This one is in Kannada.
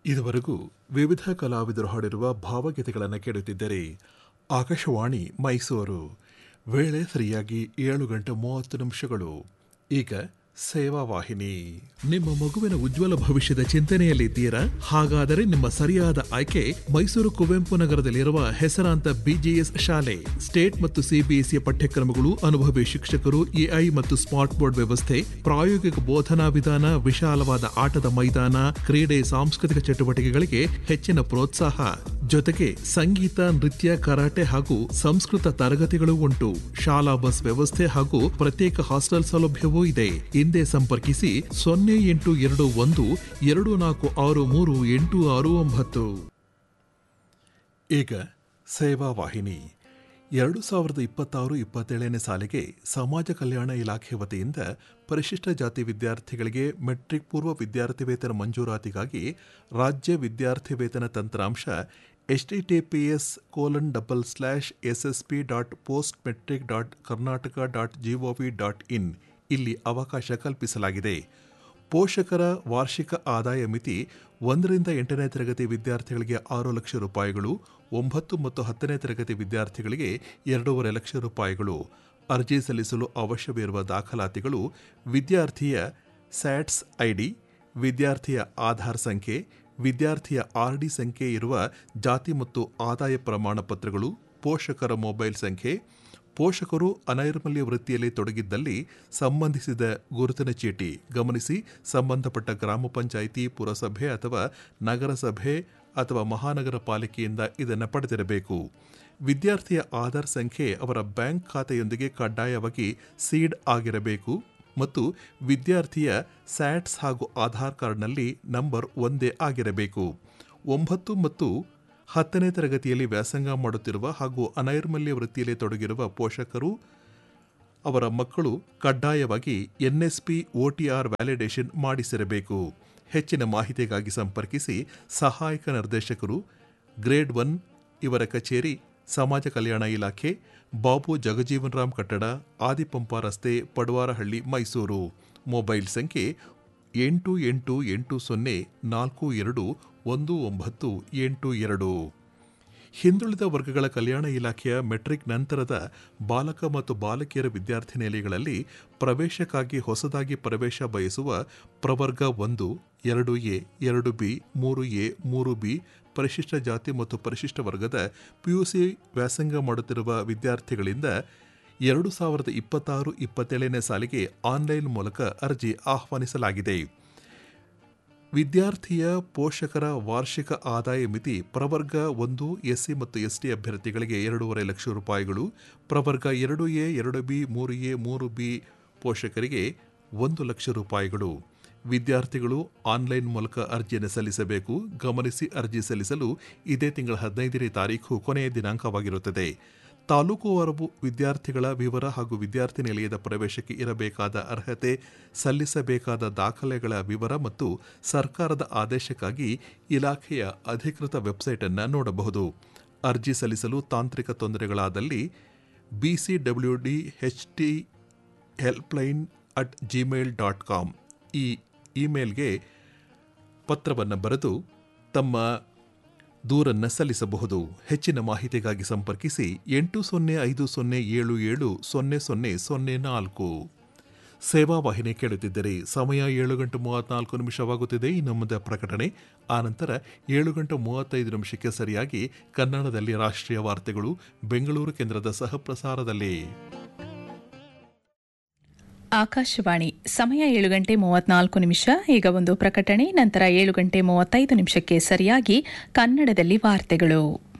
ಇದುವರೆಗೂ ವಿವಿಧ ಕಲಾವಿದರು ಹಾಡಿರುವ ಭಾವಗೀತೆಗಳನ್ನು ಕೇಳುತ್ತಿದ್ದರೆ ಆಕಾಶವಾಣಿ ಮೈಸೂರು ವೇಳೆ ಸರಿಯಾಗಿ ಏಳು ಗಂಟೆ ಮೂವತ್ತು ನಿಮಿಷಗಳು ಈಗ ಸೇವಾ ವಾಹಿನಿ ನಿಮ್ಮ ಮಗುವಿನ ಉಜ್ವಲ ಭವಿಷ್ಯದ ಚಿಂತನೆಯಲ್ಲಿದ್ದೀರಾ ಹಾಗಾದರೆ ನಿಮ್ಮ ಸರಿಯಾದ ಆಯ್ಕೆ ಮೈಸೂರು ಕುವೆಂಪು ನಗರದಲ್ಲಿರುವ ಹೆಸರಾಂತ ಬಿಜಿಎಸ್ ಶಾಲೆ ಸ್ಟೇಟ್ ಮತ್ತು ಸಿಬಿಎಸ್ಇ ಪಠ್ಯಕ್ರಮಗಳು ಅನುಭವಿ ಶಿಕ್ಷಕರು ಎಐ ಮತ್ತು ಸ್ಮಾರ್ಟ್ ಬೋರ್ಡ್ ವ್ಯವಸ್ಥೆ ಪ್ರಾಯೋಗಿಕ ಬೋಧನಾ ವಿಧಾನ ವಿಶಾಲವಾದ ಆಟದ ಮೈದಾನ ಕ್ರೀಡೆ ಸಾಂಸ್ಕೃತಿಕ ಚಟುವಟಿಕೆಗಳಿಗೆ ಹೆಚ್ಚಿನ ಪ್ರೋತ್ಸಾಹ ಜೊತೆಗೆ ಸಂಗೀತ ನೃತ್ಯ ಕರಾಟೆ ಹಾಗೂ ಸಂಸ್ಕೃತ ತರಗತಿಗಳು ಉಂಟು ಶಾಲಾ ಬಸ್ ವ್ಯವಸ್ಥೆ ಹಾಗೂ ಪ್ರತ್ಯೇಕ ಹಾಸ್ಟೆಲ್ ಸೌಲಭ್ಯವೂ ಇದೆ ಹಿಂದೆ ಸಂಪರ್ಕಿಸಿ ಸೊನ್ನೆ ಎಂಟು ಎರಡು ಒಂದು ಎರಡು ನಾಲ್ಕು ಆರು ಮೂರು ಎಂಟು ಆರು ಒಂಬತ್ತು ಈಗ ಸೇವಾ ವಾಹಿನಿ ಎರಡು ಸಾವಿರದ ಇಪ್ಪತ್ತಾರು ಇಪ್ಪತ್ತೇಳನೇ ಸಾಲಿಗೆ ಸಮಾಜ ಕಲ್ಯಾಣ ಇಲಾಖೆ ವತಿಯಿಂದ ಪರಿಶಿಷ್ಟ ಜಾತಿ ವಿದ್ಯಾರ್ಥಿಗಳಿಗೆ ಮೆಟ್ರಿಕ್ ಪೂರ್ವ ವಿದ್ಯಾರ್ಥಿ ವೇತನ ಮಂಜೂರಾತಿಗಾಗಿ ರಾಜ್ಯ ವಿದ್ಯಾರ್ಥಿ ವೇತನ ತಂತ್ರಾಂಶ HTTPS colon double slash SSP dot post matric dot Karnataka dot GOV dot in ಇಲ್ಲಿ ಅವಕಾಶ ಕಲ್ಪಿಸಲಾಗಿದೆ ಪೋಷಕರ ವಾರ್ಷಿಕ ಆದಾಯ ಮಿತಿ ಒಂದರಿಂದ ಎಂಟನೇ ತರಗತಿ ವಿದ್ಯಾರ್ಥಿಗಳಿಗೆ ಆರು ಲಕ್ಷ ರೂಪಾಯಿಗಳು ಒಂಬತ್ತು ಮತ್ತು ಹತ್ತನೇ ತರಗತಿ ವಿದ್ಯಾರ್ಥಿಗಳಿಗೆ ಎರಡೂವರೆ ಲಕ್ಷ ರೂಪಾಯಿಗಳು ಅರ್ಜಿ ಸಲ್ಲಿಸಲು ಅವಶ್ಯವಿರುವ ದಾಖಲಾತಿಗಳು ವಿದ್ಯಾರ್ಥಿಯ ಸ್ಯಾಟ್ಸ್ ಐಡಿ ವಿದ್ಯಾರ್ಥಿಯ ಆಧಾರ್ ಸಂಖ್ಯೆ ವಿದ್ಯಾರ್ಥಿಯ ಆರ್ಡಿ ಸಂಖ್ಯೆ ಇರುವ ಜಾತಿ ಮತ್ತು ಆದಾಯ ಪ್ರಮಾಣ ಪತ್ರಗಳು ಪೋಷಕರ ಮೊಬೈಲ್ ಸಂಖ್ಯೆ ಪೋಷಕರು ಅನೈರ್ಮಲ್ಯ ವೃತ್ತಿಯಲ್ಲಿ ತೊಡಗಿದ್ದಲ್ಲಿ ಸಂಬಂಧಿಸಿದ ಗುರುತಿನ ಚೀಟಿ ಗಮನಿಸಿ ಸಂಬಂಧಪಟ್ಟ ಗ್ರಾಮ ಪಂಚಾಯಿತಿ ಪುರಸಭೆ ಅಥವಾ ನಗರಸಭೆ ಅಥವಾ ಮಹಾನಗರ ಪಾಲಿಕೆಯಿಂದ ಇದನ್ನು ಪಡೆದಿರಬೇಕು ವಿದ್ಯಾರ್ಥಿಯ ಆಧಾರ್ ಸಂಖ್ಯೆ ಅವರ ಬ್ಯಾಂಕ್ ಖಾತೆಯೊಂದಿಗೆ ಕಡ್ಡಾಯವಾಗಿ ಸೀಡ್ ಆಗಿರಬೇಕು ಮತ್ತು ವಿದ್ಯಾರ್ಥಿಯ ಸ್ಯಾಟ್ಸ್ ಹಾಗೂ ಆಧಾರ್ ಕಾರ್ಡ್ನಲ್ಲಿ ನಂಬರ್ ಒಂದೇ ಆಗಿರಬೇಕು ಒಂಬತ್ತು ಮತ್ತು ಹತ್ತನೇ ತರಗತಿಯಲ್ಲಿ ವ್ಯಾಸಂಗ ಮಾಡುತ್ತಿರುವ ಹಾಗೂ ಅನೈರ್ಮಲ್ಯ ವೃತ್ತಿಯಲ್ಲಿ ತೊಡಗಿರುವ ಪೋಷಕರು ಅವರ ಮಕ್ಕಳು ಕಡ್ಡಾಯವಾಗಿ ಎನ್ಎಸ್ಪಿ ಒಟಿಆರ್ ವ್ಯಾಲಿಡೇಷನ್ ಮಾಡಿಸಿರಬೇಕು ಹೆಚ್ಚಿನ ಮಾಹಿತಿಗಾಗಿ ಸಂಪರ್ಕಿಸಿ ಸಹಾಯಕ ನಿರ್ದೇಶಕರು ಗ್ರೇಡ್ ಒನ್ ಇವರ ಕಚೇರಿ ಸಮಾಜ ಕಲ್ಯಾಣ ಇಲಾಖೆ ಬಾಬು ಜಗಜೀವನ್ ರಾಮ್ ಕಟ್ಟಡ ಆದಿಪಂಪ ರಸ್ತೆ ಪಡವಾರಹಳ್ಳಿ ಮೈಸೂರು ಮೊಬೈಲ್ ಸಂಖ್ಯೆ ಎಂಟು ಎಂಟು ಎಂಟು ಸೊನ್ನೆ ನಾಲ್ಕು ಎರಡು ಒಂದು ಒಂಬತ್ತು ಎಂಟು ಎರಡು ಹಿಂದುಳಿದ ವರ್ಗಗಳ ಕಲ್ಯಾಣ ಇಲಾಖೆಯ ಮೆಟ್ರಿಕ್ ನಂತರದ ಬಾಲಕ ಮತ್ತು ಬಾಲಕಿಯರ ವಿದ್ಯಾರ್ಥಿ ನಿಲಯಗಳಲ್ಲಿ ಪ್ರವೇಶಕ್ಕಾಗಿ ಹೊಸದಾಗಿ ಪ್ರವೇಶ ಬಯಸುವ ಪ್ರವರ್ಗ ಒಂದು ಎರಡು ಎ ಎರಡು ಬಿ ಮೂರು ಎ ಮೂರು ಬಿ ಪರಿಶಿಷ್ಟ ಜಾತಿ ಮತ್ತು ಪರಿಶಿಷ್ಟ ವರ್ಗದ ಪಿಯುಸಿ ವ್ಯಾಸಂಗ ಮಾಡುತ್ತಿರುವ ವಿದ್ಯಾರ್ಥಿಗಳಿಂದ ಎರಡು ಸಾವಿರದ ಇಪ್ಪತ್ತಾರು ಇಪ್ಪತ್ತೇಳನೇ ಸಾಲಿಗೆ ಆನ್ಲೈನ್ ಮೂಲಕ ಅರ್ಜಿ ಆಹ್ವಾನಿಸಲಾಗಿದೆ ವಿದ್ಯಾರ್ಥಿಯ ಪೋಷಕರ ವಾರ್ಷಿಕ ಆದಾಯ ಮಿತಿ ಪ್ರವರ್ಗ ಒಂದು ಎಸ್ಸಿ ಮತ್ತು ಎಸ್ಟಿ ಅಭ್ಯರ್ಥಿಗಳಿಗೆ ಎರಡೂವರೆ ಲಕ್ಷ ರೂಪಾಯಿಗಳು ಪ್ರವರ್ಗ ಎರಡು ಎ ಎರಡು ಬಿ ಮೂರು ಎ ಮೂರು ಬಿ ಪೋಷಕರಿಗೆ ಒಂದು ಲಕ್ಷ ರೂಪಾಯಿಗಳು ವಿದ್ಯಾರ್ಥಿಗಳು ಆನ್ಲೈನ್ ಮೂಲಕ ಅರ್ಜಿಯನ್ನು ಸಲ್ಲಿಸಬೇಕು ಗಮನಿಸಿ ಅರ್ಜಿ ಸಲ್ಲಿಸಲು ಇದೇ ತಿಂಗಳ ಹದಿನೈದನೇ ತಾರೀಕು ಕೊನೆಯ ದಿನಾಂಕವಾಗಿರುತ್ತದೆ ತಾಲೂಕು ವರಬು ವಿದ್ಯಾರ್ಥಿಗಳ ವಿವರ ಹಾಗೂ ವಿದ್ಯಾರ್ಥಿ ನಿಲಯದ ಪ್ರವೇಶಕ್ಕೆ ಇರಬೇಕಾದ ಅರ್ಹತೆ ಸಲ್ಲಿಸಬೇಕಾದ ದಾಖಲೆಗಳ ವಿವರ ಮತ್ತು ಸರ್ಕಾರದ ಆದೇಶಕ್ಕಾಗಿ ಇಲಾಖೆಯ ಅಧಿಕೃತ ವೆಬ್ಸೈಟ್ ಅನ್ನು ನೋಡಬಹುದು ಅರ್ಜಿ ಸಲ್ಲಿಸಲು ತಾಂತ್ರಿಕ ತೊಂದರೆಗಳಾದಲ್ಲಿ BC W D H T helpline at Gmail dot com ಈ ಇಮೇಲ್ಗೆ ಪತ್ರವನ್ನು ಬರೆದು ತಮ್ಮ ದೂರನ್ನು ಸಲ್ಲಿಸಬಹುದು ಹೆಚ್ಚಿನ ಮಾಹಿತಿಗಾಗಿ ಸಂಪರ್ಕಿಸಿ ಎಂಟು ಸೊನ್ನೆ ಐದು ಸೊನ್ನೆ ಏಳು ಏಳು ಸೊನ್ನೆ ಸೊನ್ನೆ ಸೊನ್ನೆ ನಾಲ್ಕು ಸೇವಾ ವಾಹಿನಿ ಕೇಳುತ್ತಿದ್ದರೆ ಸಮಯ ಏಳು ಗಂಟೆ ಮೂವತ್ನಾಲ್ಕು ನಿಮಿಷವಾಗುತ್ತಿದೆ ಇನ್ನು ಮುಂದೆ ಪ್ರಕಟಣೆ ಆನಂತರ ಏಳು ಗಂಟೆ ಮೂವತ್ತೈದು ನಿಮಿಷಕ್ಕೆ ಸರಿಯಾಗಿ ಕನ್ನಡದಲ್ಲಿ ರಾಷ್ಟ್ರೀಯ ವಾರ್ತೆಗಳು ಬೆಂಗಳೂರು ಕೇಂದ್ರದ ಸಹಪ್ರಸಾರದಲ್ಲಿ ಆಕಾಶವಾಣಿ ಸಮಯ ಏಳು ಗಂಟೆ ಮೂವತ್ನಾಲ್ಕು ನಿಮಿಷ ಈಗ ಒಂದು ಪ್ರಕಟಣೆ ನಂತರ ಏಳು ಗಂಟೆ ಮೂವತ್ತೈದು ನಿಮಿಷಕ್ಕೆ ಸರಿಯಾಗಿ ಕನ್ನಡದಲ್ಲಿ ವಾರ್ತೆಗಳು